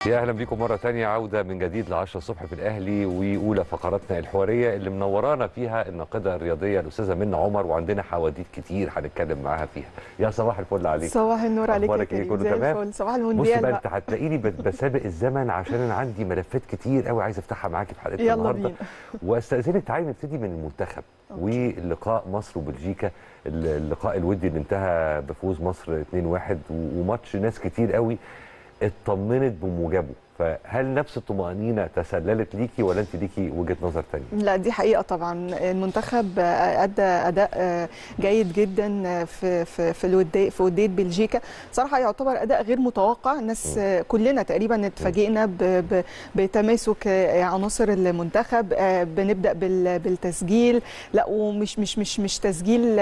يا اهلا بيكم مره تانية عوده من جديد ل 10 الصبح في الاهلي واولى فقراتنا الحواريه اللي منورانا فيها الناقده الرياضيه الاستاذه منى عمر وعندنا حواديت كتير هنتكلم معاها فيها يا صباح الفل عليك صباح النور عليك يا أخبارك إيه؟ كريم كله زي تمام؟ الفل صباح بص المونديال بقى بقى انت هتلاقيني بت- بسابق الزمن عشان انا عندي ملفات كتير قوي عايز افتحها معاكي في حلقتنا يلا النهارده بينا واستاذنك تعالي نبتدي من المنتخب ولقاء مصر وبلجيكا اللقاء الودي اللي انتهى بفوز مصر 2-1 وماتش ناس كتير قوي اطمنت بموجبه فهل نفس الطمأنينة تسللت ليكي ولا انت ليكي وجهة نظر تانية؟ لا دي حقيقة طبعا المنتخب أدى أداء جيد جدا في في في الودي في ودية بلجيكا صراحة يعتبر أداء غير متوقع الناس كلنا تقريبا اتفاجئنا ب- ب- بتماسك عناصر المنتخب بنبدأ بال- بالتسجيل لا ومش مش مش مش تسجيل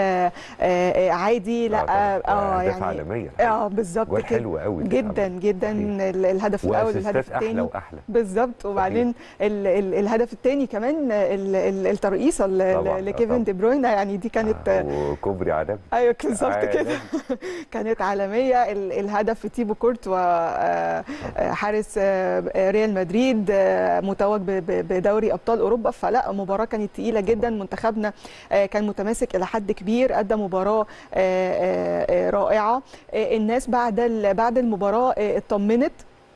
عادي لا اه يعني عالمية اه بالظبط جوال كده حلو قوي جدا جدا ال- الهدف الاول واسيستات الهدف احلى الثاني واحلى بالظبط وبعدين ال ال الهدف الثاني كمان ال- ال- الترقيصه ل- طبعاً، ل- آه، لكيفن طبعاً. دي بروين يعني دي كانت آه وكوبري عالمي ايوه بالظبط عالمي. كده كانت عالميه ال- الهدف في تيبو كورت وحارس ريال مدريد آه، متوج ب- ب- بدوري ابطال اوروبا فلا مباراه كانت تقيله جدا منتخبنا آه، كان متماسك الى حد كبير ادى مباراه آه، آه، آه، رائعه آه، الناس بعد ال- بعد المباراه آه، اطمنت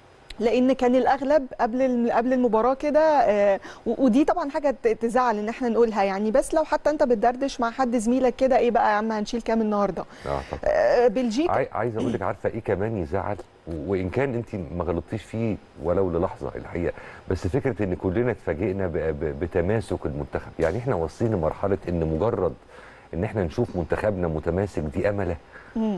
لان كان الاغلب قبل الم- قبل المباراه كده آه، و- ودي طبعا حاجه ت- تزعل ان احنا نقولها يعني بس لو حتى انت بتدردش مع حد زميلك كده ايه بقى يا عم هنشيل كام النهارده اه طبعا آه، بلجيكا عاي- عايز اقول لك عارفه ايه كمان يزعل و- وان كان انت ما غلطتيش فيه ولو للحظه الحقيقه بس فكره ان كلنا اتفاجئنا ب- ب- بتماسك المنتخب يعني احنا واصلين لمرحله ان مجرد ان احنا نشوف منتخبنا متماسك دي امله مم.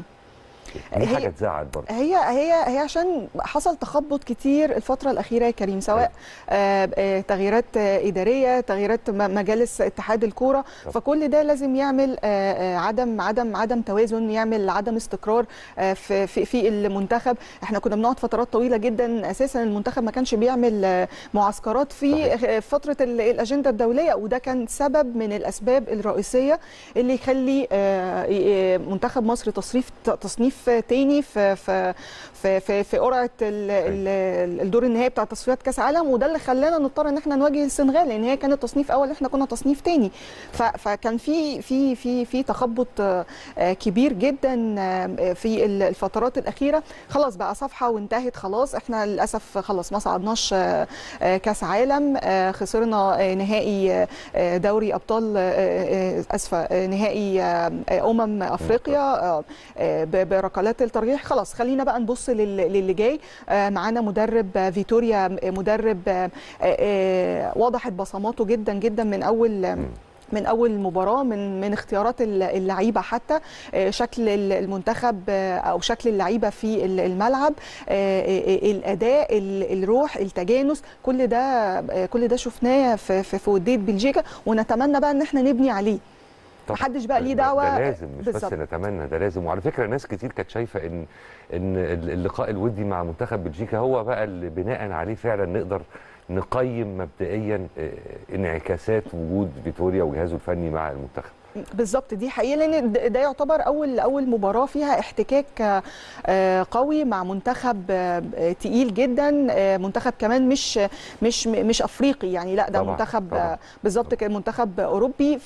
دي هي- حاجه تزعل برضه هي هي هي عشان حصل تخبط كتير الفتره الاخيره يا كريم سواء آه، آه، تغييرات آه، اداريه تغييرات م- مجالس اتحاد الكوره طب. فكل ده لازم يعمل آه، آه، عدم عدم عدم توازن يعمل عدم استقرار آه، في في في المنتخب احنا كنا بنقعد فترات طويله جدا اساسا المنتخب ما كانش بيعمل آه، معسكرات في صحيح. آه، فتره ال- الاجنده الدوليه وده كان سبب من الاسباب الرئيسيه اللي يخلي آه، آه، منتخب مصر تصريف تصنيف تاني في في في في, في قرعه ال- ال- الدور النهائي بتاع تصفيات كاس عالم وده اللي خلانا نضطر ان احنا نواجه السنغال لان هي كانت تصنيف اول احنا كنا تصنيف تاني ف- فكان في في في في تخبط آه، آه، كبير جدا آه، في ال- الفترات الاخيره خلاص بقى صفحه وانتهت خلاص احنا للاسف خلاص ما صعدناش آه، آه، كاس عالم آه، خسرنا آه، نهائي آه، دوري ابطال آه، آه، اسفه آه، نهائي آه، آه، امم افريقيا آه، آه، ب- بركلات الترجيح خلاص خلينا بقى نبص لل- للي جاي آه، معانا مدرب آه، فيتوريا آه، مدرب آه، آه، وضحت بصماته جدا جدا من اول آه، من اول مباراه من من اختيارات الل- اللعيبه حتى آه، شكل ال- المنتخب آه، او شكل اللعيبه في ال- الملعب آه، آه، الاداء ال- الروح التجانس كل ده آه، كل ده شفناه في في في وديه بلجيكا ونتمنى بقى ان احنا نبني عليه طبعاً. محدش بقى ليه ده- دعوة ده لازم مش بالظبط. بس نتمنى ده لازم وعلى فكره ناس كتير كانت شايفه ان ان اللقاء الودي مع منتخب بلجيكا هو بقى اللي بناء عليه فعلا نقدر نقيم مبدئيا آه، انعكاسات وجود فيتوريا وجهازه الفني مع المنتخب بالظبط دي حقيقه لان ده ده يعتبر اول اول مباراه فيها احتكاك آه، قوي مع منتخب آه، تقيل جدا آه، منتخب كمان مش مش مش افريقي يعني لا ده طبعاً، منتخب طبعاً. آه، بالظبط كده منتخب اوروبي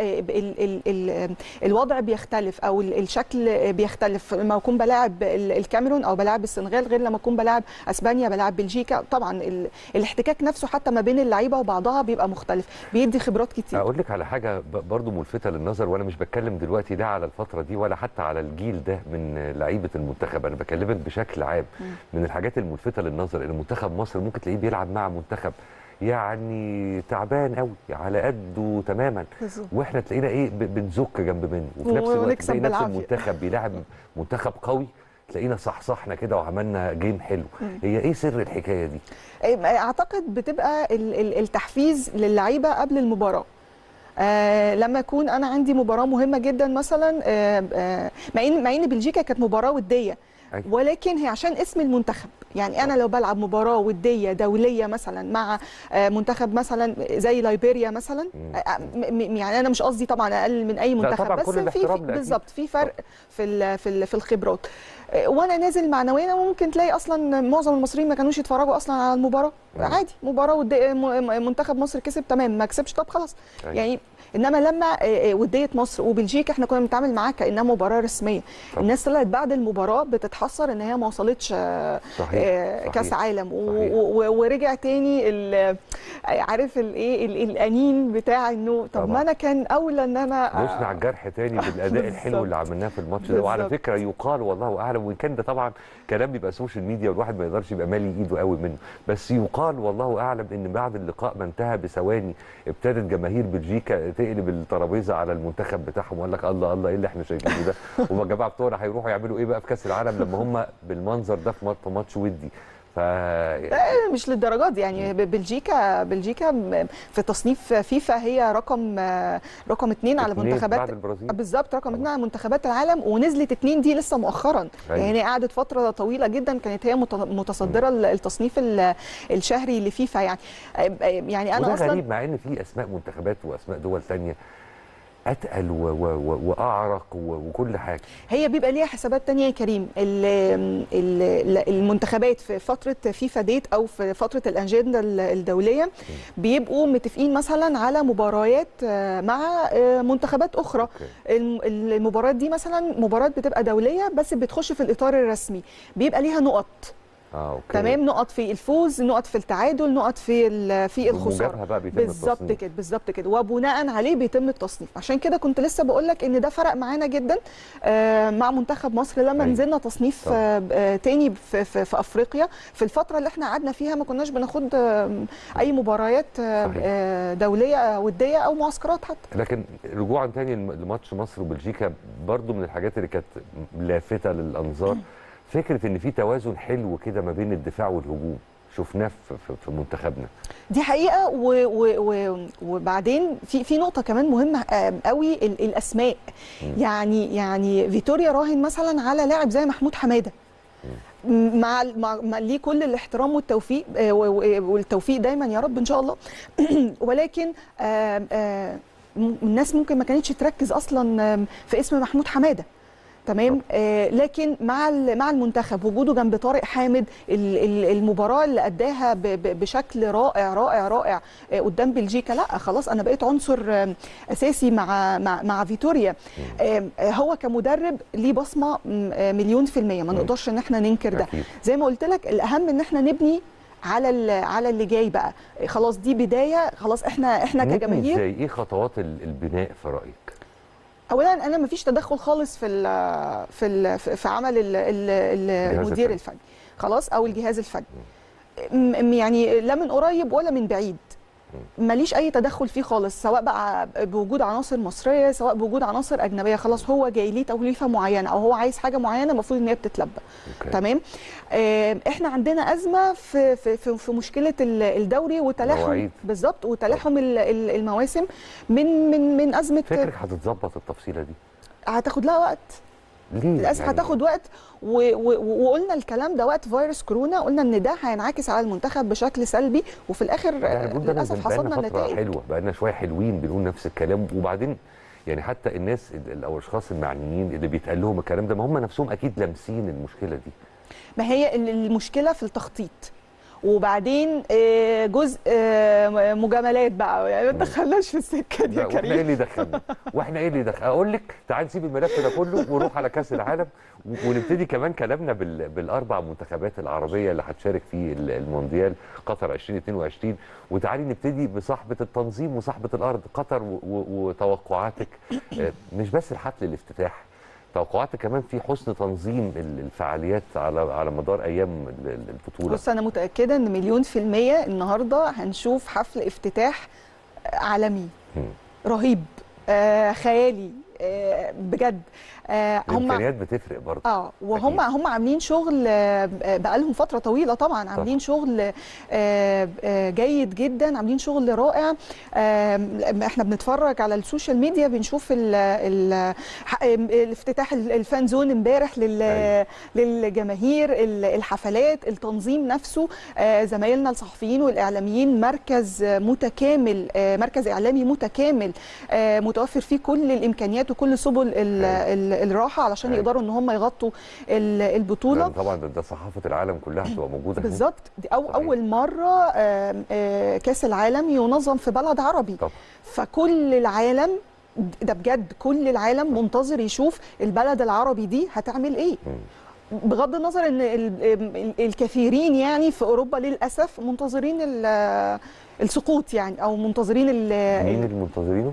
فالوضع بيختلف او ال- الشكل بيختلف لما اكون بلاعب ال- الكاميرون او بلاعب السنغال غير لما اكون بلاعب اسبانيا بلاعب بلجيكا طبعا ال- الاحتكاك نفسه حتى ما بين اللعيبه وبعضها بيبقى مختلف بيدي خبرات كتير اقول لك على حاجه ب- برضو ملفته للنظر وانا مش بتكلم دلوقتي ده على الفتره دي ولا حتى على الجيل ده من لعيبه المنتخب انا بكلمك بشكل عام من الحاجات الملفته للنظر ان منتخب مصر ممكن تلاقيه بيلعب مع منتخب يعني تعبان قوي على قده تماما بالظبط. واحنا تلاقينا ايه ب- بنزك جنب منه وفي نفس الوقت ونكسب تلاقي نفس بالعافية. المنتخب بيلعب منتخب قوي تلاقينا صحصحنا كده وعملنا جيم حلو هي ايه سر الحكايه دي اعتقد بتبقى ال- ال- التحفيز للعيبه قبل المباراه آه لما يكون انا عندي مباراه مهمه جدا مثلا آه آه مع ان مع ان بلجيكا كانت مباراه وديه أيوة. ولكن هي عشان اسم المنتخب يعني انا لو بلعب مباراه وديه دوليه مثلا مع آه، منتخب مثلا زي ليبيريا مثلا مم. آه، م- م- يعني انا مش قصدي طبعا اقل من اي منتخب طبعاً بس كل في الاحترام في- لأكيد. بالظبط في فرق في ال- في ال- في الخبرات آه، وانا نازل معنويا وممكن تلاقي اصلا معظم المصريين ما كانوش يتفرجوا اصلا على المباراه مم. عادي مباراه ودي م- م- منتخب مصر كسب تمام ما كسبش طب خلاص أيوة. يعني انما لما آه، آه، وديه مصر وبلجيكا احنا كنا بنتعامل معاها كانها مباراه رسميه طب. الناس طلعت بعد المباراه بتتحسر ان هي ما وصلتش آه، صحيح آه، صحيح. كاس عالم و- صحيح. و- ورجع تاني ال- عارف الايه ال- الانين بتاع انه طب طبعا. ما انا كان اولى ان انا دوسنا على الجرح تاني بالاداء الحلو بالظبط. اللي عملناه في الماتش ده وعلى بالظبط. فكره يقال والله اعلم وان كان ده طبعا كلام بيبقى سوشيال ميديا والواحد ما يقدرش يبقى مالي ايده قوي منه بس يقال والله اعلم ان بعد اللقاء ما انتهى بثواني ابتدت جماهير بلجيكا تقلب الترابيزه على المنتخب بتاعهم وقال لك الله الله ايه اللي احنا شايفينه ده وما الجماعه بتوعنا هيروحوا يعملوا ايه بقى في كاس العالم لما هم بالمنظر ده في مات- في ماتش ودي ف لا، مش للدرجات دي يعني ب- بلجيكا بلجيكا م- في تصنيف فيفا هي رقم آه، رقم اثنين على اتنين منتخبات بعد البرازيل بالظبط رقم اثنين على منتخبات العالم ونزلت اتنين دي لسه مؤخرا أيوة. يعني قعدت فتره طويله جدا كانت هي مت- متصدره التصنيف ال- الشهري لفيفا يعني آه، يعني انا وده اصلا غريب مع ان في اسماء منتخبات واسماء دول ثانيه اتقل و و و واعرق و وكل حاجه هي بيبقى ليها حسابات تانية يا كريم ال- ال- المنتخبات في فترة فيفا ديت أو في فترة الأجندة الدولية بيبقوا متفقين مثلا على مباريات آه، مع آه، منتخبات أخرى أوكي. الم- المباريات دي مثلا مباريات بتبقى دولية بس بتخش في الإطار الرسمي بيبقى ليها نقط اه اوكي تمام نقط في الفوز نقط في التعادل نقط في ال- في الخسارة بموجبها بقى بيتم بالظبط التصنيف. كده بالظبط كده وبناء عليه بيتم التصنيف عشان كده كنت لسه بقول لك ان ده فرق معانا جدا آه، مع منتخب مصر لما أيوة. نزلنا تصنيف طبعا. آه، آه، تاني في, في, في افريقيا في الفتره اللي احنا قعدنا فيها ما كناش بناخد آه، اي مباريات آه، صحيح. آه، دوليه آه، وديه او معسكرات حتى لكن رجوعا تاني لم- لماتش مصر وبلجيكا برضو من الحاجات اللي كانت لافته للانظار فكره ان في توازن حلو كده ما بين الدفاع والهجوم شفناه في, في, في منتخبنا دي حقيقه و و و وبعدين في في نقطه كمان مهمه آه، قوي ال- الاسماء يعني يعني فيتوريا راهن مثلا على لاعب زي محمود حماده مع مع مع- ليه كل الاحترام والتوفيق آه، و- و- والتوفيق دايما يا رب ان شاء الله ولكن آه، آه، م- الناس ممكن ما كانتش تركز اصلا آم، في اسم محمود حماده تمام آه لكن مع ال- مع المنتخب وجوده جنب طارق حامد ال- ال- المباراه اللي اداها ب- ب- بشكل رائع رائع رائع آه قدام بلجيكا لا خلاص انا بقيت عنصر آم، اساسي مع مع مع فيتوريا آم، آه هو كمدرب ليه بصمه م- آه، مليون في الميه ما مم. نقدرش ان احنا ننكر ده أكيد. زي ما قلت لك الاهم ان احنا نبني على ال- على اللي جاي بقى آه، خلاص دي بدايه خلاص احنا احنا نبني كجماهير ازاي ايه خطوات ال- البناء في رايك اولا انا ما فيش تدخل خالص في ال في ال في عمل ال- ال- ال- المدير الفني. الفني خلاص او الجهاز الفني م- يعني لا من قريب ولا من بعيد ماليش اي تدخل فيه خالص سواء بقى بوجود عناصر مصريه سواء بوجود عناصر اجنبيه خلاص هو جاي ليه توليفه معينه او هو عايز حاجه معينه المفروض ان هي بتتلبى أوكي. تمام آه، احنا عندنا ازمه في في في, في مشكله ال- الدوري وتلاحم مواعيد. بالظبط وتلاحم ال- ال- المواسم من من من ازمه فكرك هتتظبط التفصيله دي هتاخد لها وقت ليه للاسف يعني هتاخد وقت و... و... وقلنا الكلام ده وقت فيروس كورونا قلنا ان ده هينعكس على المنتخب بشكل سلبي وفي الاخر يعني آه، بنقول ده للاسف بقالنا حصلنا فتره النتائج حلوه بقالنا شويه حلوين بنقول نفس الكلام وبعدين يعني حتى الناس ال- ال- او الاشخاص المعنيين اللي بيتقال لهم الكلام ده ما هم نفسهم اكيد لامسين المشكله دي ما هي ال- المشكله في التخطيط وبعدين آه، جزء آه، مجاملات بقى يعني ما تدخلناش في السكه دي لا، يا واحنا ايه كريم اللي دخلنا واحنا ايه اللي دخل اقول لك تعال نسيب الملف ده كله ونروح على كاس العالم و- ونبتدي كمان كلامنا بال... بالاربع منتخبات العربيه اللي هتشارك في ال- المونديال قطر 2022 وتعالي نبتدي بصاحبه التنظيم وصاحبه الارض قطر و... و... وتوقعاتك آه، مش بس الحفل الافتتاح توقعاتك كمان في حسن تنظيم ال- الفعاليات على على مدار ايام ال- ال- البطوله بص انا متاكده ان مليون في الميه النهارده هنشوف حفل افتتاح عالمي مم. رهيب آه خيالي آه بجد آه هم الامكانيات بتفرق برضه اه وهم أكيد. هم عاملين شغل آه، بقالهم فتره طويله طبعا عاملين شغل آه، آه، جيد جدا عاملين شغل رائع آه، احنا بنتفرج على السوشيال ميديا بنشوف ال ال ح- الافتتاح الفان زون امبارح لل أيوة. للجماهير ال- الحفلات التنظيم نفسه آه، زمايلنا الصحفيين والاعلاميين مركز متكامل آه، مركز اعلامي متكامل آه، متوفر فيه كل الامكانيات الامكانيات وكل سبل ال- ال- الراحه علشان أيوة. يقدروا ان هم يغطوا ال- البطوله لأن طبعا ده, ده صحافه العالم كلها هتبقى موجوده هناك. بالظبط دي أو صحيح. اول مره آم، آه، كاس العالم ينظم في بلد عربي طبعا فكل العالم ده بجد كل العالم منتظر يشوف البلد العربي دي هتعمل ايه مم. بغض النظر ان ال- ال- الكثيرين يعني في اوروبا للاسف منتظرين ال- السقوط يعني او منتظرين ال- مين اللي منتظرينه؟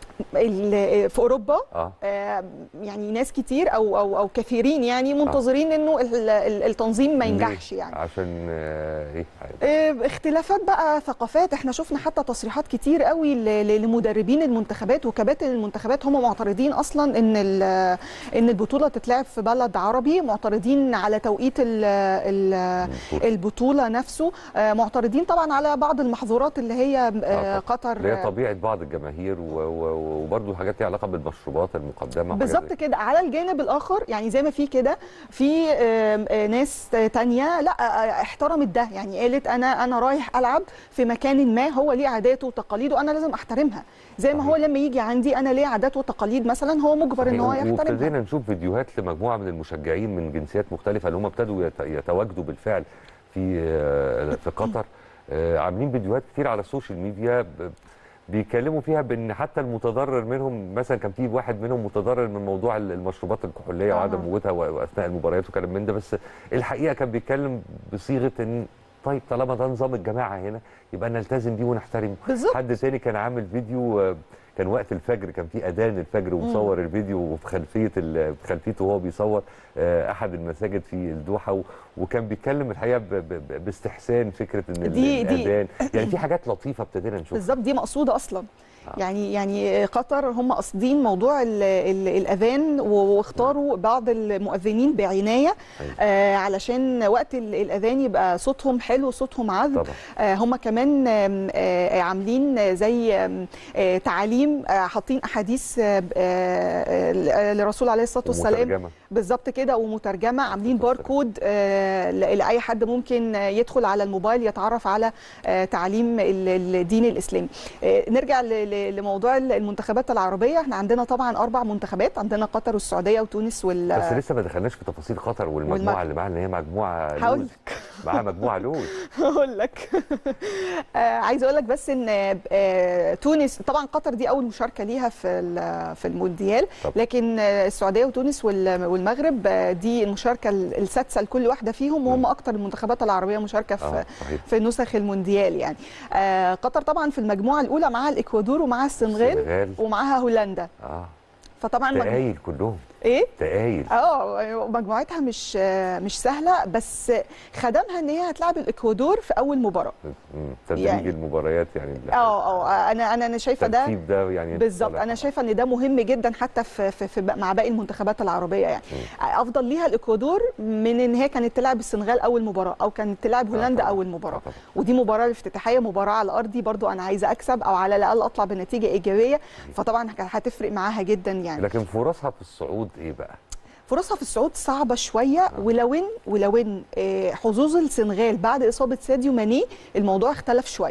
ال- في اوروبا اه آه، يعني ناس كتير او او او كثيرين يعني منتظرين انه ال- ال- التنظيم ما ليه؟ ينجحش يعني عشان آه ايه آه، اختلافات بقى ثقافات احنا شفنا حتى تصريحات كتير قوي ل- ل- لمدربين المنتخبات وكباتن المنتخبات هم معترضين اصلا ان ال- ان البطوله تتلعب في بلد عربي معترضين على توقيت ال- ال- البطولة. البطوله نفسه آه، معترضين طبعا على بعض المحظورات اللي هي آه، آه، قطر اللي هي طبيعه بعض الجماهير و- و- وبرضه حاجات ليها علاقه بالمشروبات المقدمه وحاجات بالظبط زي كده على الجانب الاخر يعني زي ما في كده في آم، آه، ناس تانية لا آه، احترمت ده يعني قالت انا انا رايح العب في مكان ما هو ليه عاداته وتقاليده انا لازم احترمها زي ما هو صحيح. لما يجي عندي انا ليه عادات وتقاليد مثلا هو مجبر ان هو صحيح. يحترمها وابتدينا نشوف فيديوهات لمجموعه من المشجعين من جنسيات مختلفه اللي هم ابتدوا يت- يتواجدوا بالفعل في آه، في قطر آه، عاملين فيديوهات كتير على السوشيال ميديا ب- بيتكلموا فيها بان حتى المتضرر منهم مثلا كان في واحد منهم متضرر من موضوع المشروبات الكحوليه آه. وعدم وجودها و- واثناء المباريات وكلام من ده بس الحقيقه كان بيتكلم بصيغه ان طيب طالما ده نظام الجماعه هنا يبقى نلتزم بيه ونحترمه بالظبط. حد تاني كان عامل فيديو آه، كان وقت الفجر كان في اذان الفجر ومصور الفيديو وفي خلفيه ال- في خلفيته وهو بيصور آه، احد المساجد في الدوحه و- وكان بيتكلم الحقيقه ب- ب- باستحسان فكره ان ال- دي- دي- الاذان يعني في حاجات لطيفه ابتدينا نشوفها بالظبط دي مقصوده اصلا آه. يعني يعني قطر هم قاصدين موضوع ال ال الاذان واختاروا بعض المؤذنين بعنايه أيوة. آه علشان وقت ال- الاذان يبقى صوتهم حلو صوتهم عذب طبعا آه، هم كمان آم، آه، عاملين زي آم، آه، تعاليم آه، حاطين احاديث آه، آه، للرسول عليه الصلاه والسلام ومترجمة. بالظبط كده ومترجمه عاملين والسلام. باركود آه، ل- لاي حد ممكن آه، يدخل على الموبايل يتعرف على آه، تعليم ال- الدين الاسلامي آه، نرجع ل- ل- لموضوع المنتخبات العربيه احنا عندنا طبعا اربع منتخبات عندنا قطر والسعوديه وتونس وال بس لسه ما دخلناش في تفاصيل قطر والمجموعه والمغرب. اللي معاها ان هي مجموعه هقول لوز معاها مجموعه لوز هقول لك آه، عايزه اقول لك بس ان آه، تونس طبعا قطر دي اول مشاركه ليها في ال- في المونديال طب. لكن آه، السعوديه وتونس وال- والمغرب آه، دي المشاركه السادسه لكل واحده فيهم وهم اكتر المنتخبات العربيه مشاركه في اه صحيح في نسخ المونديال يعني آه، قطر طبعا في المجموعه الاولى معاها الاكوادور ومعاها السنغال السنغال ومعاها هولندا اه فطبعا مج... تقايل كلهم ايه تقايل اه مجموعتها مش آه، مش سهله بس خدمها ان هي هتلعب الاكوادور في اول مباراه مم. تدريج يعني- المباريات يعني ال- اه اه انا انا انا شايفه ده الترتيب ده يعني بالظبط صالح. انا شايفه ان ده مهم جدا حتى في, في, في مع باقي المنتخبات العربيه يعني افضل ليها الاكوادور من ان هي كانت تلعب السنغال اول مباراه او كانت تلعب آه هولندا طبعاً. اول آه مباراه طبعاً. ودي مباراه الافتتاحيه مباراه على ارضي برضو انا عايزه اكسب او على الاقل اطلع بنتيجه ايجابيه فطبعا كانت هتفرق معاها جدا يعني لكن فرصها في الصعود ايه بقى؟ فرصها في الصعود صعبه شويه ولو ان ولو ان آه، حظوظ السنغال بعد اصابه ساديو ماني الموضوع اختلف شويه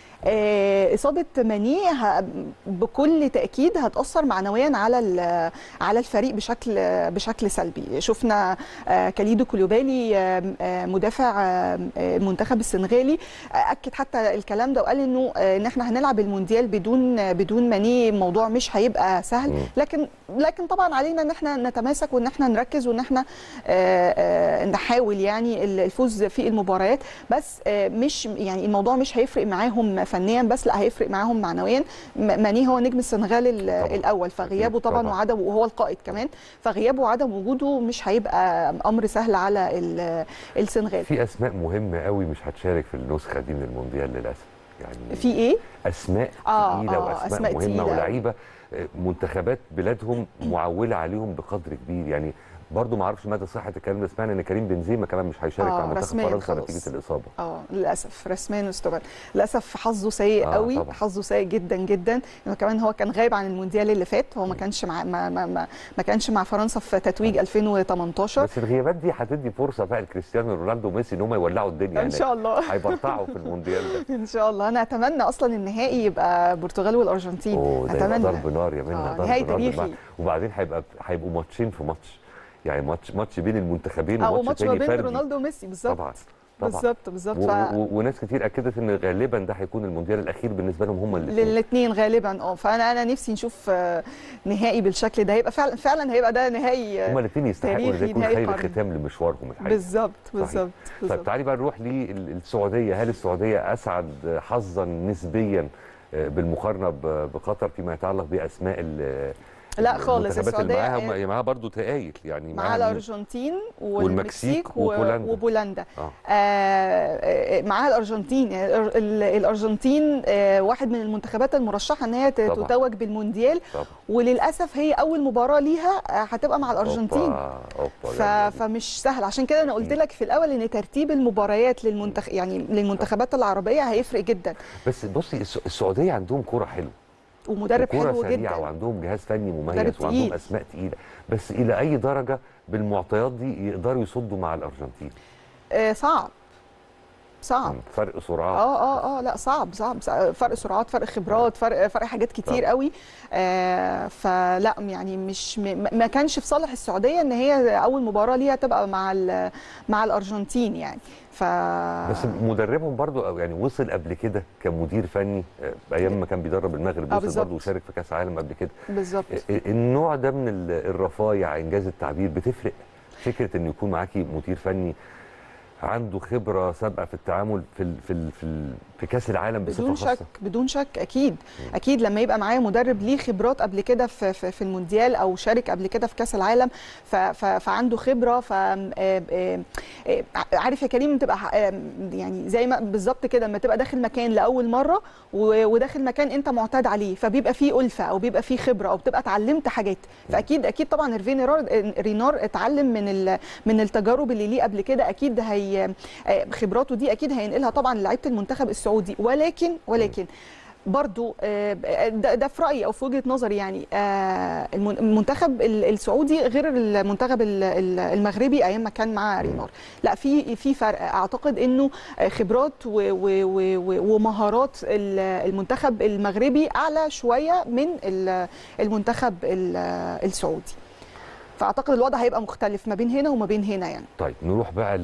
آه، اصابه ماني ه- بكل تاكيد هتاثر معنويا على ال- على الفريق بشكل بشكل سلبي شفنا آه، كاليدو كولوبالي آه، آه، مدافع آه، آه، المنتخب السنغالي آه، اكد حتى الكلام ده وقال انه آه، ان احنا هنلعب المونديال بدون بدون ماني الموضوع مش هيبقى سهل مم. لكن لكن طبعا علينا ان احنا نتماسك وان احنا نركز وان احنا آه، آه، نحاول يعني الفوز في المباريات بس آه، مش يعني الموضوع مش هيفرق معاهم فنيا بس لا هيفرق معاهم معنويا م- ماني هو نجم السنغال ال- طبعاً. الاول فغيابه أكيد طبعا طبعاً. وعدم وهو القائد كمان فغيابه وعدم وجوده مش هيبقى امر سهل على ال- السنغال في اسماء مهمه قوي مش هتشارك في النسخه دي من المونديال للاسف يعني في ايه اسماء آه، تقيله آه، واسماء أسماء مهمه تقيلة أوي. ولاعيبه آه، منتخبات بلادهم معوله عليهم بقدر كبير يعني برضو ما اعرفش مدى صحه الكلام ده سمعنا ان كريم بنزيما كمان مش هيشارك آه، مع منتخب رسمياً فرنسا خلاص. نتيجه الاصابه اه للاسف رسميا استبعد للاسف حظه سيء آه، قوي طبعاً. حظه سيء جدا جدا انه كمان هو كان غايب عن المونديال اللي فات هو ما كانش مع ما, ما, ما, ما كانش مع فرنسا في تتويج 2018 بس الغيابات دي هتدي فرصه بقى لكريستيانو رونالدو وميسي ان هم يولعوا الدنيا ان شاء الله هيبرطعوا في المونديال ده ان شاء الله انا اتمنى اصلا النهائي يبقى البرتغال والارجنتين اوه ده يبقى اتمنى ضرب نار يا منى آه، ضرب نهائي نار تاريخي. بالمعنى. وبعدين هيبقى هيبقوا ماتشين في ماتش يعني ماتش ماتش بين المنتخبين او وماتش ماتش ما تاني بين فردي رونالدو وميسي بالظبط طبعا طبعا بالظبط بالظبط و- ف... و- وناس كتير اكدت ان غالبا ده هيكون المونديال الاخير بالنسبه لهم هم الاثنين للاثنين غالبا اه فانا انا نفسي نشوف آه، نهائي بالشكل ده هيبقى فعلا فعلا هيبقى ده نهائي آه، هم الاثنين يستحقوا ان ده تاريخي، يكون نهائي خير قرن. ختام لمشوارهم الحقيقي بالظبط صحيح. بالظبط طيب بالظبط تعالي بقى نروح للسعوديه هل السعوديه اسعد حظا نسبيا آه، بالمقارنه ب- بقطر فيما يتعلق باسماء ال- لا خالص، المنتخبات اللي السعودية معاها هم- معاها برضه تقايل يعني مع معاها مين؟ الارجنتين والمكسيك والمكسيك و- وبولندا. وبولندا اه آه، آه، معاها الارجنتين يعني الأر- ال- الارجنتين آه، واحد من المنتخبات المرشحه ان هي ت- طبعاً. تتوج بالمونديال طبعا وللاسف هي اول مباراه ليها آه، هتبقى مع الارجنتين اوبا اوبا ف... يعني فمش سهل عشان كده انا قلت لك في الاول ان ترتيب المباريات للمنتخ... يعني للمنتخبات العربيه هيفرق جدا بس بصي الس- السعوديه عندهم كوره حلوه ومدرب كوره حلو سريعه جدا وعندهم جهاز فني مدرب مميز وعندهم تقيل. اسماء تقيله بس الى اي درجه بالمعطيات دي يقدروا يصدوا مع الارجنتين آه صعب صعب فرق سرعات اه اه اه لا صعب صعب صعب. فرق سرعات فرق خبرات فرق فرق حاجات كتير طبعا. قوي آه فلا يعني مش م- ما كانش في صالح السعوديه ان هي اول مباراه ليها تبقى مع ال- مع الارجنتين يعني ف بس مدربهم برضو أو يعني وصل قبل كده كمدير فني آه، ايام ما كان بيدرب المغرب آه، وصل بالظبط. برضو وشارك في كاس عالم قبل كده بالظبط آه، النوع ده من ال- الرفايع انجاز التعبير بتفرق فكره ان يكون معاكي مدير فني عنده خبره سابقه في التعامل في ال في ال في, ال في كاس العالم بصفه بدون خاصه شك بدون شك اكيد اكيد لما يبقى معايا مدرب ليه خبرات قبل كده في, في, في المونديال او شارك قبل كده في كاس العالم ف ف فعنده خبره ف آه، آه، آه، عارف يا كريم تبقى ح- آه، يعني زي ما بالظبط كده لما تبقى داخل مكان لاول مره و- وداخل مكان انت معتاد عليه فبيبقى فيه الفه او بيبقى فيه خبره او بتبقى اتعلمت حاجات فاكيد اكيد طبعا ريفي رينار رينار اتعلم من ال- من التجارب اللي ليه قبل كده اكيد هي آه، خبراته دي اكيد هينقلها طبعا لعيبه المنتخب السعودي ولكن ولكن برضو آه، ده ده في رايي او في وجهه نظري يعني آه، المن- المنتخب ال- السعودي غير المنتخب ال- ال- المغربي ايام ما كان مع رينار لا في في فرق اعتقد انه آه، خبرات و- و- و- و- ومهارات ال- المنتخب المغربي اعلى شويه من ال- المنتخب ال- السعودي فاعتقد الوضع هيبقى مختلف ما بين هنا وما بين هنا يعني طيب نروح بقى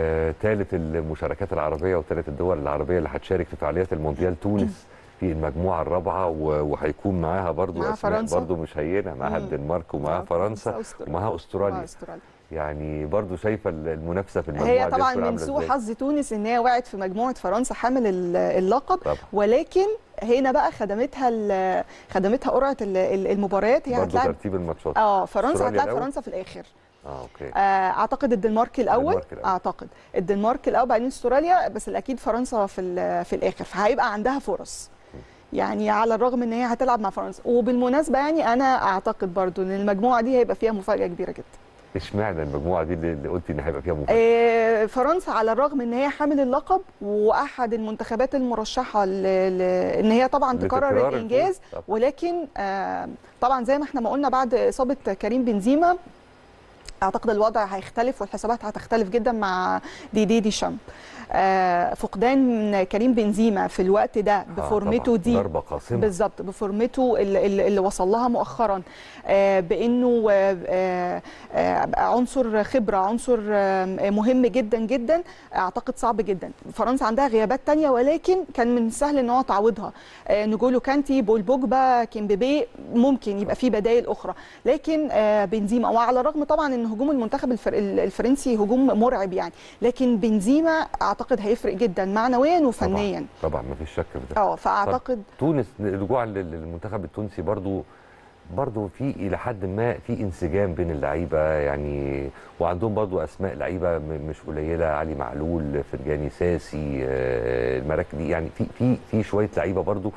لثالث المشاركات العربيه وثالث الدول العربيه اللي هتشارك في فعاليات المونديال تونس في المجموعه الرابعه و- وهيكون معاها برضو معاها اسماء فرنسا. برضو مش هينه معاها مم. الدنمارك ومعاها فرنسا أستراليا. ومعاها استراليا مع استراليا يعني برضو شايفه المنافسه في المجموعه هي دي طبعا هتكون من عاملة سوء إزاي؟ حظ تونس ان هي وقعت في مجموعه فرنسا حامل ال- اللقب طبعا ولكن هنا بقى خدمتها ال- خدمتها قرعه ال- ال- المباريات هي برضو هتلاعب ترتيب الماتشات اه فرنسا أستراليا هتلاعب الأول؟ فرنسا في الاخر اه اوكي آه، اعتقد الدنمارك الاول الدنمارك الأول. اعتقد الدنمارك الاول بعدين استراليا بس الاكيد فرنسا في ال- في الاخر فهيبقى عندها فرص يعني على الرغم ان هي هتلعب مع فرنسا وبالمناسبه يعني انا اعتقد برضو ان المجموعه دي هيبقى فيها مفاجاه كبيره جدا اشمعنى المجموعه دي اللي اللي قلتي ان هيبقى فيها مفاجاه آه، فرنسا على الرغم ان هي حامل اللقب واحد المنتخبات المرشحه ل... ل... ان هي طبعا تكرر لتكرار الانجاز الفوز. طبعاً. ولكن آه، طبعا زي ما احنا ما قلنا بعد اصابه كريم بنزيما اعتقد الوضع هيختلف والحسابات هتختلف جدا مع ديدي دي شامب آه، فقدان كريم بنزيما في الوقت ده آه، بفورمته طبعاً. دي ضربه قاسمه بالظبط بفورمته اللي, اللي اللي وصل لها مؤخرا آه، بانه آه، آه، آه، عنصر خبره عنصر آه، مهم جدا جدا اعتقد صعب جدا فرنسا عندها غيابات تانية ولكن كان من السهل ان هو تعويضها آه، نجولو كانتي بول بوجبا كيمبيبي ممكن يبقى في بدائل اخرى لكن آه، بنزيما وعلى الرغم طبعا ان هجوم المنتخب الفر- الفرنسي هجوم مرعب يعني لكن بنزيما اعتقد هيفرق جدا معنويا وفنيا طبعا ما فيش شك في ده اه فاعتقد تونس رجوعا لل- للمنتخب التونسي برضو برضو في الى حد ما في انسجام بين اللعيبه يعني وعندهم برضو اسماء لعيبه م- مش قليله علي معلول فرجاني ساسي آه، المراكبي يعني في في في شويه لعيبه برضو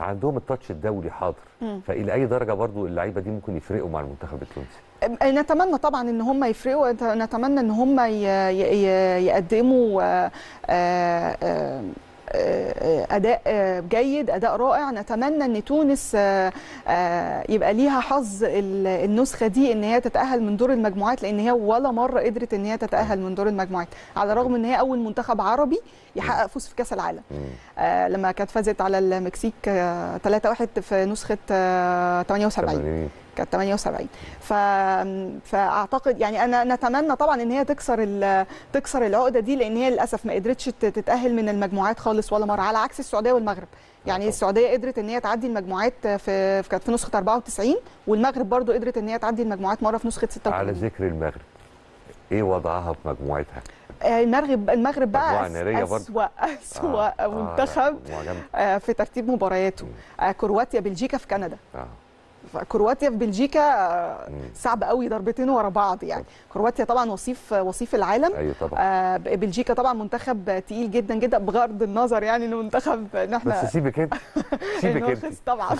عندهم التاتش الدولي حاضر فالى اي درجه برضو اللعيبه دي ممكن يفرقوا مع المنتخب التونسي نتمنى طبعا ان هم يفرقوا نتمنى ان هم ي- ي- يقدموا آه، آه، آه، آه، اداء آه، جيد اداء رائع نتمنى ان تونس آه، آه، يبقى ليها حظ ال- النسخه دي ان هي تتاهل من دور المجموعات لان هي ولا مره قدرت ان هي تتاهل من دور المجموعات على الرغم ان هي اول منتخب عربي يحقق فوز في كاس العالم مم. آه، لما كانت فازت على المكسيك آه، 3-1 في نسخه آه، 78 80. كانت 78 ف... فاعتقد يعني انا نتمنى طبعا ان هي تكسر ال... تكسر العقده دي لان هي للاسف ما قدرتش ت- تتاهل من المجموعات خالص ولا مره على عكس السعوديه والمغرب يعني طبعا. السعوديه قدرت ان هي تعدي المجموعات في في- كانت في نسخه 94 والمغرب برضو قدرت ان هي تعدي المجموعات مره في نسخه على 86 ذكر المغرب ايه وضعها في مجموعتها آه، المغرب المغرب بقى مجموعة أس- نارية برضو. اسوا اسوا منتخب مجموعة جامدة. آه، في ترتيب مبارياته آه، كرواتيا بلجيكا في كندا آه. كرواتيا في بلجيكا آه، مم. صعب قوي ضربتين ورا بعض يعني كرواتيا طبعا وصيف وصيف العالم ايوه طبعا آه، بلجيكا طبعا منتخب تقيل جدا جدا بغض النظر يعني انه منتخب ان احنا بس سيبك انت سيبك انت الناقص طبعا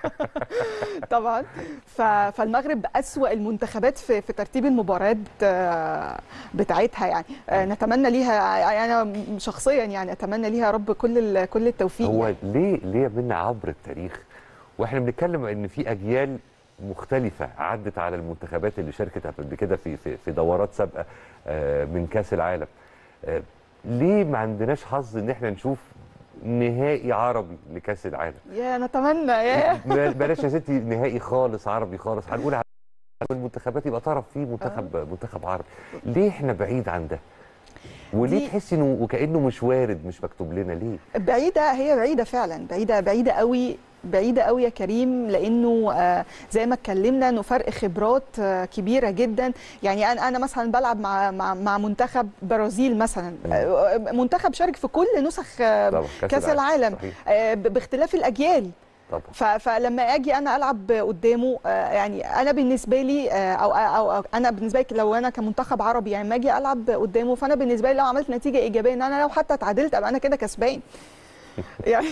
طبعا ف- فالمغرب اسوا المنتخبات في, في ترتيب المباريات آه، بتاعتها يعني آه، نتمنى ليها يعني انا شخصيا يعني اتمنى ليها يا رب كل ال- كل التوفيق هو يعني. ليه ليه منا عبر التاريخ واحنا بنتكلم ان في اجيال مختلفة عدت على المنتخبات اللي شاركت قبل كده في في في دورات سابقة آه، من كأس العالم. آه، ليه ما عندناش حظ ان احنا نشوف نهائي عربي لكأس العالم؟ يا نتمنى يا بلاش يا ستي نهائي خالص عربي خالص هنقول على المنتخبات يبقى طرف فيه منتخب منتخب عربي ليه احنا بعيد عن ده وليه دي- تحسي انه وكانه مش وارد مش مكتوب لنا ليه بعيدة هي بعيدة فعلا بعيدة بعيدة قوي بعيدة قوي يا كريم لأنه آه، زي ما اتكلمنا إنه فرق خبرات آه، كبيرة جدا يعني أنا أنا مثلا بلعب مع مع مع منتخب برازيل مثلا آه، منتخب شارك في كل نسخ آه، طبعا كأس العالم صحيح آه، ب- باختلاف الأجيال طبعا ف- فلما اجي انا العب قدامه آه، يعني انا بالنسبه لي آه، او او, أو انا بالنسبه لي لو انا كمنتخب عربي يعني لما اجي العب قدامه فانا بالنسبه لي لو عملت نتيجه ايجابيه ان انا لو حتى اتعادلت ابقى انا كده كسبان يعني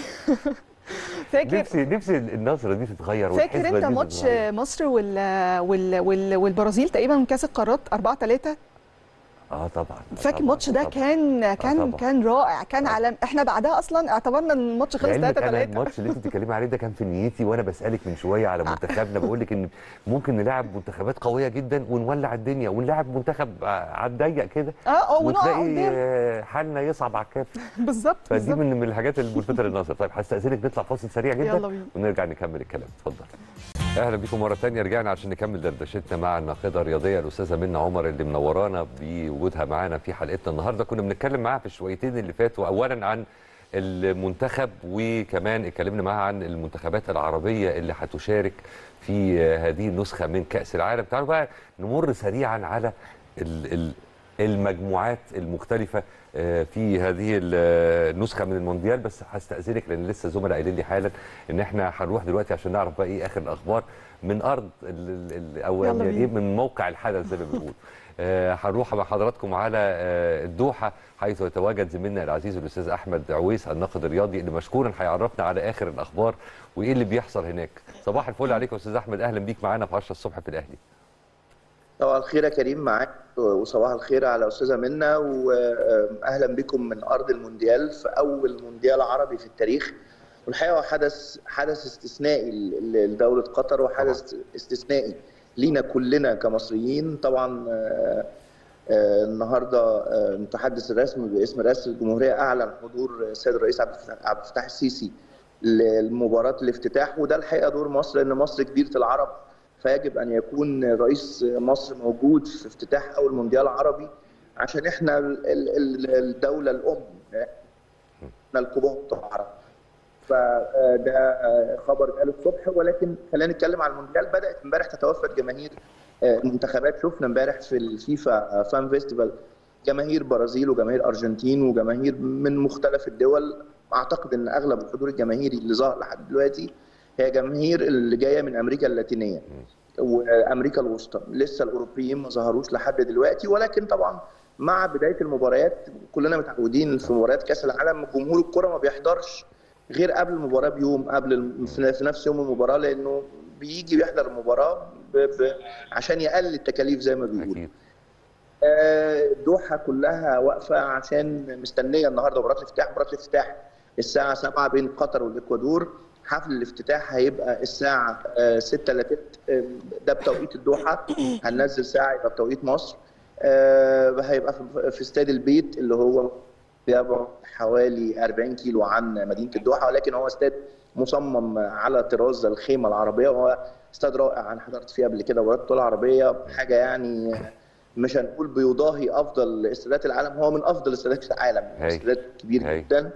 فاكر نفسي نفسي النظره دي تتغير فاكر والحسبة انت دي ماتش تتغير. مصر وال وال وال والبرازيل تقريبا من كاس القارات 4 3 اه طبعا فاكر طبعاً، الماتش ده طبعاً. كان كان طبعاً. كان رائع كان طبعاً. على احنا بعدها اصلا اعتبرنا ان الماتش خلص لعلمك 3 انا 3 الماتش اللي انت بتتكلمي عليه ده كان في نيتي وانا بسالك من شويه على منتخبنا بقول لك ان ممكن نلعب منتخبات قويه جدا ونولع الدنيا ونلعب منتخب على الضيق كده اه اه ونقع وتلاقي قدام آه، حالنا يصعب على الكاف بالظبط فدي بالظبط من من الحاجات الملفتة للنظر طيب هستأذنك نطلع فاصل سريع جدا يلا بينا. ونرجع نكمل الكلام اتفضل اهلا بيكم مره ثانيه رجعنا عشان نكمل دردشتنا مع الناقده الرياضيه الاستاذه منى عمر اللي منورانا بوجودها معانا في حلقتنا النهارده كنا بنتكلم معاها في الشويتين اللي فاتوا اولا عن المنتخب وكمان اتكلمنا معاها عن المنتخبات العربيه اللي هتشارك في هذه النسخه من كاس العالم تعالوا بقى نمر سريعا على ال- ال- المجموعات المختلفة آه، في هذه ال- النسخة من المونديال بس هستأذنك لأن لسه زملاء قايلين لي حالا إن إحنا هنروح دلوقتي عشان نعرف بقى إيه آخر الأخبار من أرض ال- ال- ال- أو يلا يعني بينا. إيه من موقع الحدث زي ما بنقول آه، هنروح مع حضراتكم على آه، الدوحة حيث يتواجد زميلنا العزيز الأستاذ أحمد عويس الناقد الرياضي اللي مشكورا هيعرفنا على آخر الأخبار وإيه اللي بيحصل هناك صباح الفل عليك يا أستاذ أحمد أهلا بيك معانا في 10 الصبح في الأهلي صباح الخير يا كريم معاك وصباح الخير على استاذه منى واهلا بكم من ارض المونديال في اول مونديال عربي في التاريخ والحقيقه هو حدث حدث استثنائي ل- لدوله قطر وحدث استثنائي لينا كلنا كمصريين طبعا آه، آه، النهارده آه، المتحدث الرسمي باسم رئاسه الجمهوريه اعلن حضور السيد الرئيس عبد الفتاح- عبد الفتاح السيسي لمباراه الافتتاح وده الحقيقه دور مصر لان مصر جزيره العرب فيجب ان يكون رئيس مصر موجود في افتتاح اول مونديال عربي عشان احنا ال- ال- الدوله الام احنا الكبار العرب فده خبر قاله الصبح ولكن خلينا نتكلم عن المونديال بدات امبارح تتوفد جماهير منتخبات شفنا امبارح في الفيفا فان فيستيفال جماهير برازيل وجماهير ارجنتين وجماهير من مختلف الدول اعتقد ان اغلب الحضور الجماهيري اللي ظهر لحد دلوقتي هي جماهير اللي جايه من امريكا اللاتينيه وامريكا الوسطى لسه الاوروبيين ما ظهروش لحد دلوقتي ولكن طبعا مع بدايه المباريات كلنا متعودين في مباريات كاس العالم جمهور الكره ما بيحضرش غير قبل المباراه بيوم قبل الم- في في نفس يوم المباراه لانه بيجي بيحضر المباراه ب... ب... عشان يقلل التكاليف زي ما بيقولوا اكيد آه، الدوحه كلها واقفه عشان مستنيه النهارده مباراه الافتتاح مباراه الافتتاح الساعه 7 بين قطر والاكوادور حفل الافتتاح هيبقى الساعه 6 الا تلت آه، ده بتوقيت الدوحه هننزل ساعه يبقى بتوقيت مصر آه، هيبقى في- في استاد البيت اللي هو بيبعد حوالي 40 كيلو عن مدينه الدوحه ولكن هو استاد مصمم على طراز الخيمه العربيه وهو استاد رائع انا حضرت فيه قبل كده مباراه بطوله عربيه حاجه يعني مش هنقول بيضاهي افضل استادات العالم هو من افضل استادات العالم هاي. استادات كبير هاي. جدا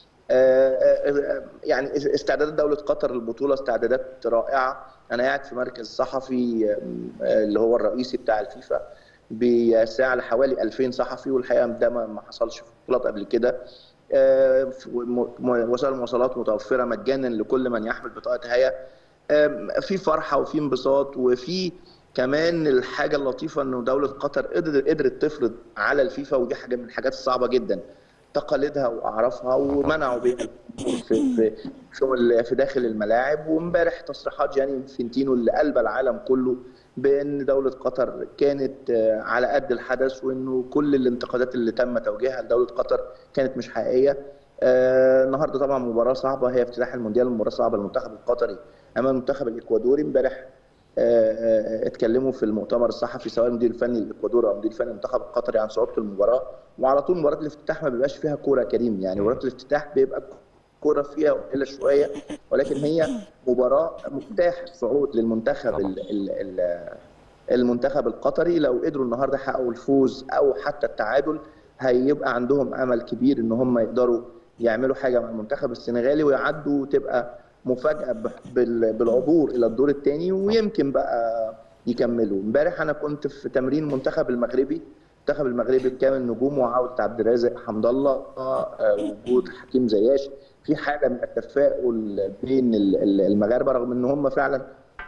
آه، آه، يعني استعدادات دوله قطر للبطوله استعدادات رائعه انا قاعد في مركز صحفي آه، اللي هو الرئيسي بتاع الفيفا بيساع لحوالي 2000 صحفي والحقيقه ده ما ما حصلش في بطولات قبل كده آه، في م- م- وسائل المواصلات متوفره مجانا لكل من يحمل بطاقه هيئه آم، في فرحه وفي انبساط وفي كمان الحاجه اللطيفه انه دوله قطر قدرت قدرت تفرض على الفيفا ودي حاجه من الحاجات الصعبه جدا تقاليدها واعرافها ومنعوا بيها في في في, في داخل الملاعب وامبارح تصريحات جاني انفنتينو اللي قلب العالم كله بان دوله قطر كانت آه، على قد الحدث وانه كل الانتقادات اللي تم توجيهها لدوله قطر كانت مش حقيقيه آه، النهارده طبعا مباراه صعبه هي افتتاح المونديال مباراه صعبه للمنتخب القطري امام المنتخب الاكوادوري امبارح آه، آه، اتكلموا في المؤتمر الصحفي سواء المدير الفني الاكوادوري او المدير الفني المنتخب القطري عن صعوبه المباراه وعلى طول مباراه الافتتاح ما بيبقاش فيها كوره كريم يعني مباراه الافتتاح بيبقى كوره فيها قليله شويه ولكن هي مباراه مفتاح صعود للمنتخب طبعاً. ال ال ال المنتخب القطري لو قدروا النهارده يحققوا الفوز او حتى التعادل هيبقى عندهم امل كبير ان هم يقدروا يعملوا حاجه مع المنتخب السنغالي ويعدوا وتبقى مفاجاه ب- بال- بالعبور الى الدور الثاني ويمكن بقى يكملوا امبارح انا كنت في تمرين المنتخب المغربي المنتخب المغربي بكامل نجومه وعوده عبد الرازق حمد الله آه، وجود حكيم زياش في حاله من التفاؤل بين ال- ال- المغاربه رغم ان هم فعلا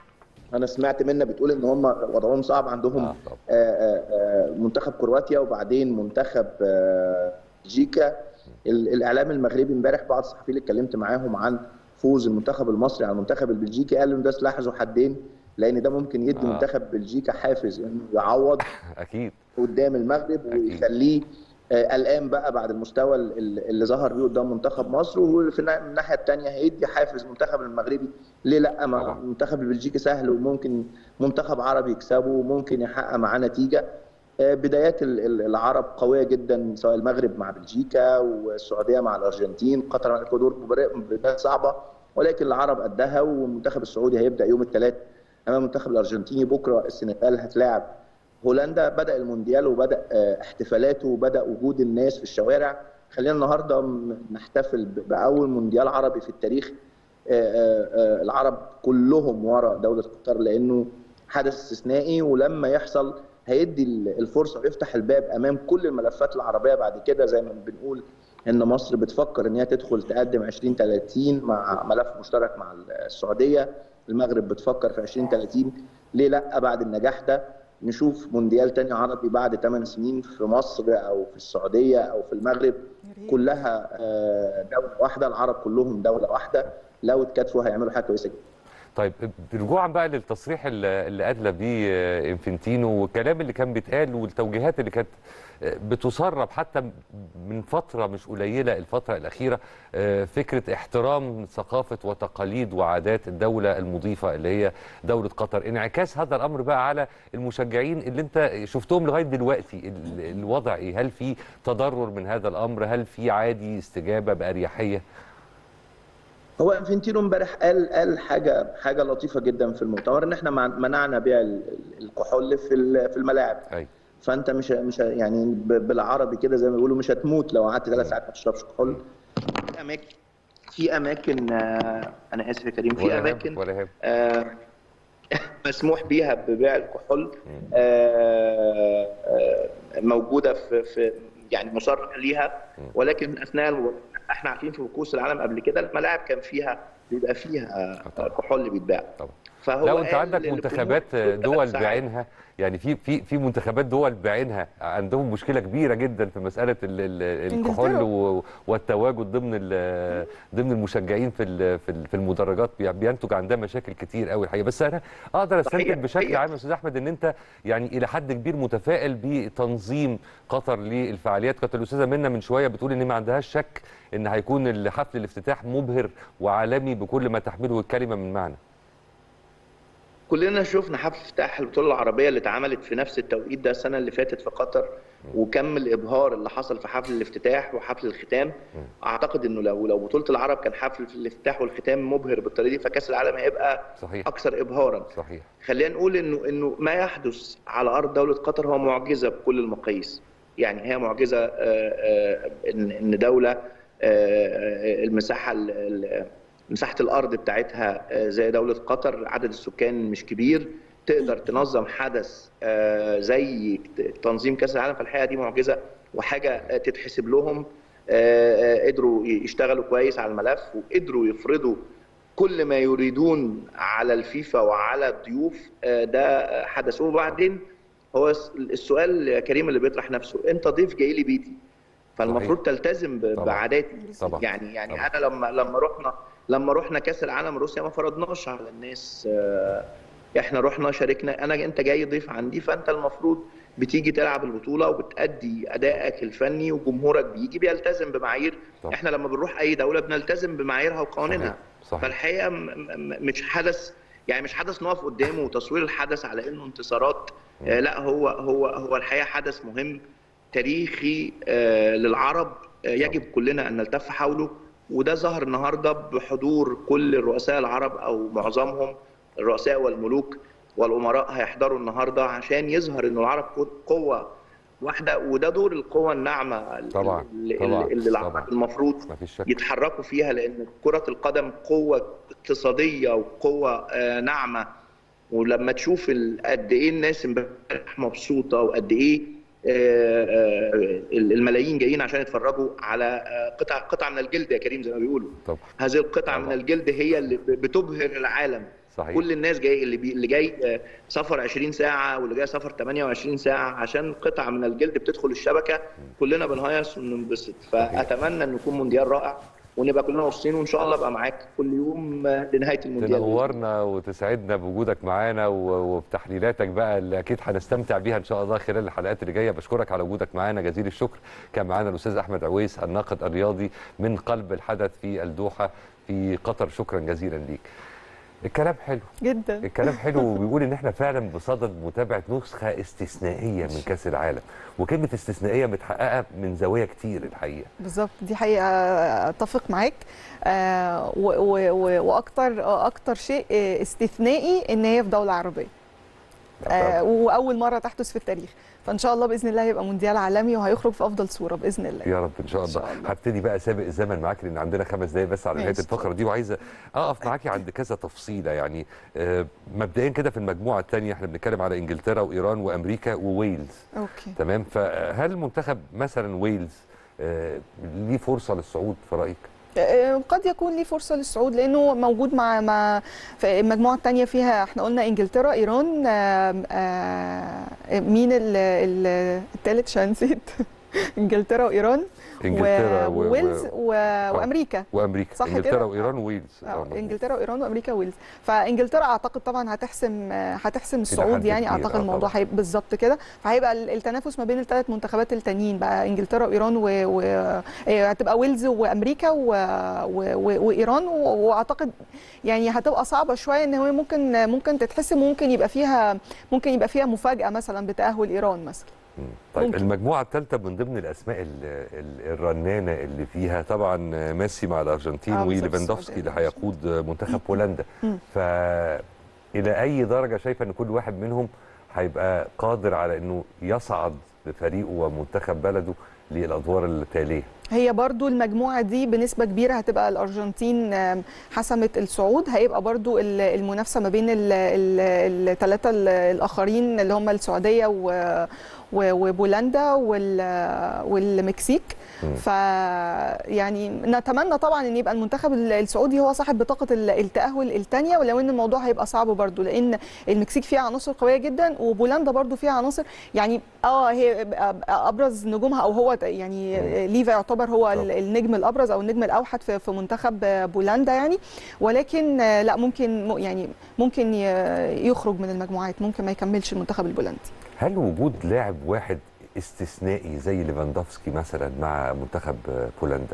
انا سمعت منها بتقول ان هم وضعهم صعب عندهم آه، طبعاً. آه، آه، آه، منتخب كرواتيا وبعدين منتخب آه، بلجيكا ال- الاعلام المغربي امبارح بعض الصحفيين اللي اتكلمت معاهم عن فوز المنتخب المصري على المنتخب البلجيكي قالوا ان ده سلاح ذو حدين لان ده ممكن يدي آه. منتخب بلجيكا حافز انه يعوض اكيد قدام المغرب أكيد. ويخليه آه، قلقان بقى بعد المستوى ال- اللي ظهر بيه قدام منتخب مصر وفي النا- من الناحيه الثانيه هيدي حافز المنتخب المغربي ليه لا ما طبعاً. المنتخب البلجيكي سهل وممكن منتخب عربي يكسبه وممكن يحقق معاه نتيجه آه، بدايات ال- ال- العرب قويه جدا سواء المغرب مع بلجيكا والسعوديه مع الارجنتين قطر مع الاكوادور مباريات مباريات صعبه ولكن العرب قدها والمنتخب السعودي هيبدا يوم الثلاث امام المنتخب الارجنتيني بكره السنغال هتلاعب هولندا بدا المونديال وبدا آه، احتفالاته وبدا وجود الناس في الشوارع خلينا النهارده م- نحتفل ب- باول مونديال عربي في التاريخ آه، آه، آه، العرب كلهم ورا دوله قطر لانه حدث استثنائي ولما يحصل هيدي ال- الفرصه ويفتح الباب امام كل الملفات العربيه بعد كده زي ما بنقول ان مصر بتفكر ان هي تدخل تقدم 2030 مع ملف مشترك مع السعوديه المغرب بتفكر في 2030 ليه لا بعد النجاح ده نشوف مونديال تاني عربي بعد 8 سنين في مصر او في السعوديه او في المغرب كلها آه، دوله واحده العرب كلهم دوله واحده لو اتكاتفوا هيعملوا حاجه كويسه جدا طيب رجوعا بقى للتصريح اللي اللي ادلى بيه آه، انفنتينو والكلام اللي كان بيتقال والتوجيهات اللي كانت آه، بتسرب حتى من فتره مش قليله الفتره الاخيره آه، فكره احترام ثقافه وتقاليد وعادات الدوله المضيفه اللي هي دوله قطر انعكاس هذا الامر بقى على المشجعين اللي انت شفتهم لغايه دلوقتي ال- الوضع ايه هل في تضرر من هذا الامر هل في عادي استجابه باريحيه هو انفنتينو امبارح قال قال حاجه حاجه لطيفه جدا في المؤتمر ان احنا مع- منعنا بيع ال- ال- الكحول في ال- في الملاعب ايوه فانت مش مش يعني ب- بالعربي كده زي ما بيقولوا مش هتموت لو قعدت ثلاث ساعات ما تشربش كحول في اماكن في اماكن آه، انا اسف يا كريم في ولا يهمك اماكن ولا يهمك آه، مسموح بيها ببيع الكحول آه، آه، موجوده في في يعني مصرح ليها ولكن اثناء المباراة احنا عارفين في كؤوس العالم قبل كده الملاعب كان فيها بيبقى فيها طبعا. كحول بيتباع طبعا فهو لو انت قال عندك للجمهور منتخبات ثلاث دول ساعات. بعينها يعني في في في منتخبات دول بعينها عندهم مشكله كبيره جدا في مساله ال- ال- الكحول إنجلترا. و- والتواجد ضمن ال- ضمن المشجعين في ال- في ال- في المدرجات بي- بينتج عندها مشاكل كتير قوي الحقيقه بس انا اقدر صحيح، استنتج بشكل صحيح. عام يا استاذ احمد ان انت يعني الى حد كبير متفائل بتنظيم قطر للفعاليات كانت الاستاذه منى من شويه بتقول ان ما عندهاش شك ان هيكون حفل الافتتاح مبهر وعالمي بكل ما تحمله الكلمه من معنى كلنا شفنا حفل افتتاح البطوله العربيه اللي اتعملت في نفس التوقيت ده السنه اللي فاتت في قطر وكم الابهار اللي حصل في حفل الافتتاح وحفل الختام اعتقد انه لو لو بطوله العرب كان حفل الافتتاح والختام مبهر بالطريقه دي فكاس العالم هيبقى صحيح اكثر ابهارا صحيح خلينا نقول انه انه ما يحدث على ارض دوله قطر هو معجزه بكل المقاييس يعني هي معجزه آه، آه، ان ان دوله آه، آه، المساحه ال- ال- مساحه الارض بتاعتها آه، زي دوله قطر عدد السكان مش كبير تقدر تنظم حدث آه، زي تنظيم كاس العالم فالحقيقه دي معجزه وحاجه آه، تتحسب لهم آه، آه، قدروا يشتغلوا كويس على الملف وقدروا يفرضوا كل ما يريدون على الفيفا وعلى الضيوف آه، ده حدث وبعدين هو السؤال يا كريم اللي بيطرح نفسه انت ضيف جاي لي بيتي فالمفروض تلتزم ب- طبعاً. بعاداتي طبعا يعني يعني طبعاً. انا لما لما رحنا لما رحنا كاس العالم روسيا ما فرضناش على الناس آه، احنا رحنا شاركنا انا انت جاي ضيف عندي فانت المفروض بتيجي تلعب البطوله وبتأدي ادائك الفني وجمهورك بيجي بيلتزم بمعايير طبعاً. احنا لما بنروح اي دوله بنلتزم بمعاييرها وقوانينها صحيح صحيح فالحقيقه م- م- مش حدث يعني مش حدث نقف قدامه وتصوير الحدث على انه انتصارات آه لا هو هو هو الحقيقه حدث مهم تاريخي آه للعرب آه يجب كلنا ان نلتف حوله وده ظهر النهارده بحضور كل الرؤساء العرب او معظمهم الرؤساء والملوك والامراء هيحضروا النهارده عشان يظهر انه العرب قوه واحده وده دور القوه الناعمه طبعاً، اللي, طبعاً، اللي العرب طبعاً. المفروض ما فيش شك يتحركوا فيها لان كره القدم قوه اقتصاديه وقوه آه، ناعمه ولما تشوف ال- قد ايه الناس امبارح مبسوطه وقد ايه آه، آه، الملايين جايين عشان يتفرجوا على آه، قطع قطعه من الجلد يا كريم زي ما بيقولوا طبعا هذه القطعه طبعاً. من الجلد هي اللي ب- بتبهر العالم صحيح كل الناس جاي اللي, بي اللي جاي آه، سفر 20 ساعه واللي جاي سفر 28 ساعه عشان قطعه من الجلد بتدخل الشبكه كلنا بنهيص وننبسط فاتمنى ان يكون مونديال رائع ونبقى كلنا مبسوطين وان شاء الله ابقى معاك كل يوم آه، لنهايه المونديال تنورنا وتسعدنا بوجودك معانا و- وبتحليلاتك بقى اللي اكيد هنستمتع بيها ان شاء الله خلال الحلقات اللي جايه بشكرك على وجودك معانا جزيل الشكر كان معانا الاستاذ احمد عويس الناقد الرياضي من قلب الحدث في الدوحه في قطر شكرا جزيلا ليك الكلام حلو جدا الكلام حلو وبيقول ان احنا فعلا بصدد متابعه نسخه استثنائيه من كاس العالم وكلمه استثنائيه متحققه من زوايا كتير الحقيقه بالظبط دي حقيقه اتفق معاك آه و- و- و- واكتر آه، اكتر شيء آه، استثنائي ان هي في دوله عربيه آه واول مره تحدث في التاريخ فان شاء الله باذن الله هيبقى مونديال عالمي وهيخرج في افضل صوره باذن الله يا رب ان شاء إن الله, شاء الله. هبتدي بقى سابق الزمن معاك لان عندنا خمس دقايق بس على نهايه ماشي. الفقره دي وعايزه اقف معاكي عند كذا تفصيله يعني آه، مبدئيا كده في المجموعه الثانيه احنا بنتكلم على انجلترا وايران وامريكا وويلز اوكي تمام فهل منتخب مثلا ويلز آه، ليه فرصه للصعود في رايك؟ آه، قد يكون ليه فرصه للصعود لانه موجود مع مع في المجموعه الثانيه فيها احنا قلنا انجلترا ايران آم، آه، مين الثالث عشان نسيت انجلترا وايران انجلترا و- و- وويلز و... وامريكا وامريكا صح انجلترا كده؟ وايران وويلز آه، مظبوط. انجلترا وايران وامريكا وويلز فانجلترا اعتقد طبعا هتحسم آه، هتحسم الصعود حد يعني كبير، اعتقد آه، الموضوع طبعاً. هيبقى بالظبط كده فهيبقى ال- التنافس ما بين الثلاث منتخبات التانيين بقى انجلترا وايران و... و... آه، هتبقى ويلز وامريكا و... و... و... وايران و... واعتقد يعني هتبقى صعبه شويه ان هو ممكن ممكن تتحسم وممكن يبقى فيها ممكن يبقى فيها مفاجاه مثلا بتاهل ايران مثلا مم. طيب ممكن. المجموعه الثالثه من ضمن الاسماء ال- ال- الرنانه اللي فيها طبعا ميسي مع الارجنتين آه، بالظبط، وليفاندوفسكي اللي السعودية. هيقود منتخب بولندا مم. ف الى اي درجه شايفه ان كل واحد منهم هيبقى قادر على انه يصعد بفريقه ومنتخب بلده للادوار التاليه هي برضو المجموعة دي بنسبة كبيرة هتبقى الأرجنتين آم، حسمت الصعود هيبقى برضو ال- المنافسة ما بين الثلاثة الآخرين اللي هم السعودية و- و- وبولندا وال- والمكسيك مم. ف يعني نتمنى طبعا ان يبقى المنتخب ال- السعودي هو صاحب بطاقه ال- التاهل الثانيه ولو ان الموضوع هيبقى صعب برضو لان المكسيك فيها عناصر قويه جدا وبولندا برضو فيها عناصر يعني اه هي ابرز نجومها او هو يعني ليفا يعتبر هو ال- طبعا. النجم الابرز او النجم الاوحد في في منتخب بولندا يعني ولكن آه، لا ممكن م- يعني ممكن ي- يخرج من المجموعات ممكن ما يكملش المنتخب البولندي هل وجود لاعب واحد استثنائي زي ليفاندوفسكي مثلا مع منتخب بولندا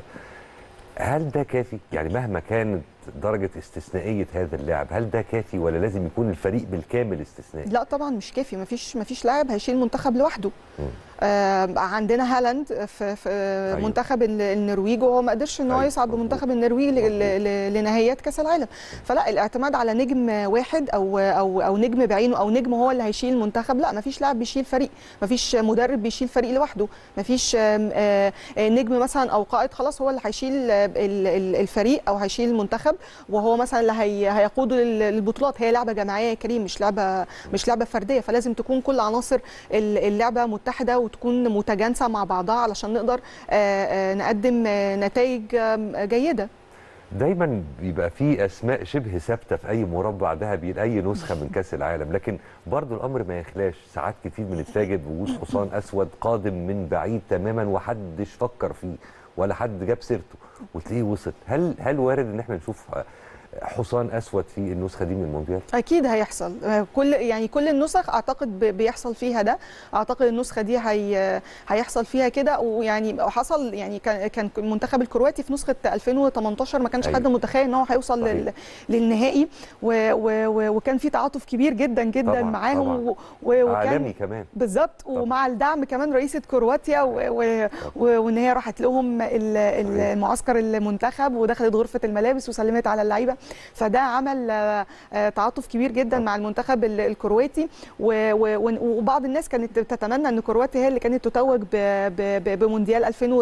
هل ده كافي؟ يعني مهما كانت درجة استثنائية هذا اللاعب هل ده كافي ولا لازم يكون الفريق بالكامل استثنائي؟ لا طبعا مش كافي مفيش مفيش لاعب هيشيل منتخب لوحده مم. آه عندنا هالاند في, في أيوة. منتخب ال- النرويج وهو ما قدرش ان هو أيوة، يصعد مظبوط. بمنتخب النرويج ل- ل- ل- لنهائيات كاس العالم فلا الاعتماد على نجم واحد او او او نجم بعينه او نجم هو اللي هيشيل المنتخب لا مفيش لاعب بيشيل فريق مفيش مدرب بيشيل فريق لوحده مفيش آم، آه، آه، نجم مثلا او قائد خلاص هو اللي هيشيل آه، ال- ال- الفريق او هيشيل المنتخب وهو مثلا اللي هي هيقوده لل- للبطولات هي لعبه جماعيه يا كريم مش لعبه مش لعبه فرديه فلازم تكون كل عناصر ال- اللعبه متحده وتكون متجانسه مع بعضها علشان نقدر آه، آه، نقدم آه، نتائج آم، جيده دايما بيبقى في اسماء شبه ثابته في اي مربع ذهبي لاي نسخه من كاس العالم لكن برضو الامر ما يخلاش ساعات كتير بنتفاجئ بوجود حصان اسود قادم من بعيد تماما وحدش فكر فيه ولا حد جاب سيرته وتلاقيه وصل هل هل وارد ان احنا نشوف حصان اسود في النسخه دي من المونديال اكيد هيحصل آه، كل يعني كل النسخ اعتقد ب- بيحصل فيها ده اعتقد النسخه دي هي هيحصل فيها كده ويعني حصل يعني كان كان المنتخب الكرواتي في نسخه 2018 ما كانش أيوة. حد متخيل ان هو هيوصل صحيح. لل للنهائي و و و وكان في تعاطف كبير جدا جدا طبعاً، معاهم طبعاً. و و وكان عالمي كمان بالظبط ومع الدعم كمان رئيسه كرواتيا و و و وان هي راحت لهم ال- ال- صحيح. المعسكر المنتخب ودخلت غرفه الملابس وسلمت على اللعيبه فده عمل آه، آه، تعاطف كبير جدا مع المنتخب ال- الكرواتي و- و- وبعض الناس كانت تتمنى ان كرواتيا هي اللي كانت تتوج ب- ب- ب- بمونديال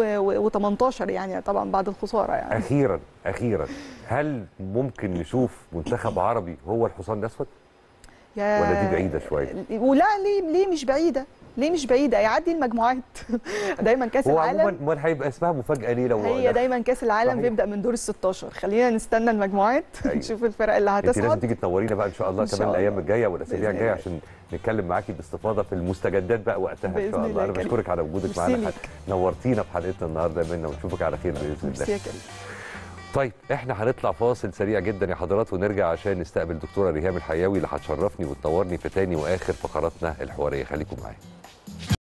2018 يعني طبعا بعد الخساره يعني اخيرا اخيرا هل ممكن نشوف منتخب عربي هو الحصان الاسود يا- ولا دي بعيدة شوية؟ ولا ليه ليه مش بعيده ليه مش بعيده يعدي المجموعات دايما كاس هو العالم عموما امال هيبقى اسمها مفاجاه ليه لو هي دايما كاس العالم صحيح. بيبدا من دور ال 16 خلينا نستنى المجموعات أيوة. نشوف الفرق اللي انت لازم هتصعد تيجي تنورينا بقى ان شاء الله إن شاء كمان الله. الايام الجايه والاسابيع بإذن الجايه الله. عشان نتكلم معاكي باستفاضه في المستجدات بقى وقتها ان بإذن شاء الله الله انا يا كريم. بشكرك على وجودك ميرسي معانا ليك. نورتينا في حلقتنا النهارده يا منى ونشوفك على خير باذن ميرسي الله يا كريم طيب احنا هنطلع فاصل سريع جدا يا حضرات ونرجع عشان نستقبل دكتوره ريهام الحياوي اللي هتشرفني وتنورني في تاني واخر فقراتنا الحواريه خليكم معايا